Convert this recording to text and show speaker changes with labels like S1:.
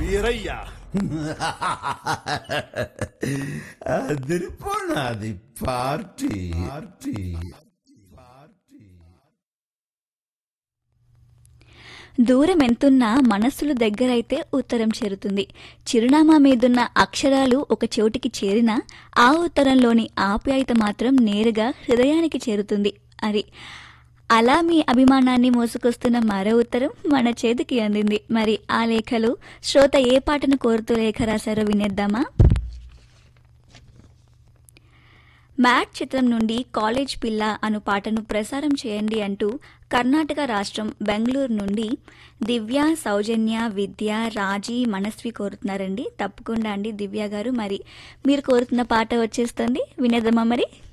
S1: Veeraiah
S2: అదిరిపోనాది party party
S3: దూరం ఎంతున్నా మనస్సులు దగ్గరైతే ఉత్తరం చేరుతుంది చిరునామా మీదున్న అక్షరాలు ఒక చోటికి చేరినా ఆ ఉత్తరంలోని ఆప్యాయత మాత్రం నేరుగా హృదయానికి చేరుతుంది అది అలా మీ అభిమానాన్ని మోసుకొస్తున్న మరో ఉత్తరం మన చేతికి అందింది మరి ఆ లేఖలు శ్రోత ఏ పాటను కోరుతూ లేఖ రాశారో వినేద్దామా మ్యాట్ చిత్రం నుండి కాలేజ్ పిల్ల అను పాటను ప్రసారం చేయండి అంటూ కర్ణాటక రాష్ట్రం బెంగళూరు నుండి దివ్య సౌజన్య విద్య రాజీ మనస్వి కోరుతున్నారండి తప్పకుండా అండి దివ్య గారు మరి మీరు కోరుతున్న పాట వచ్చేస్తుంది వినేద్దామా మరి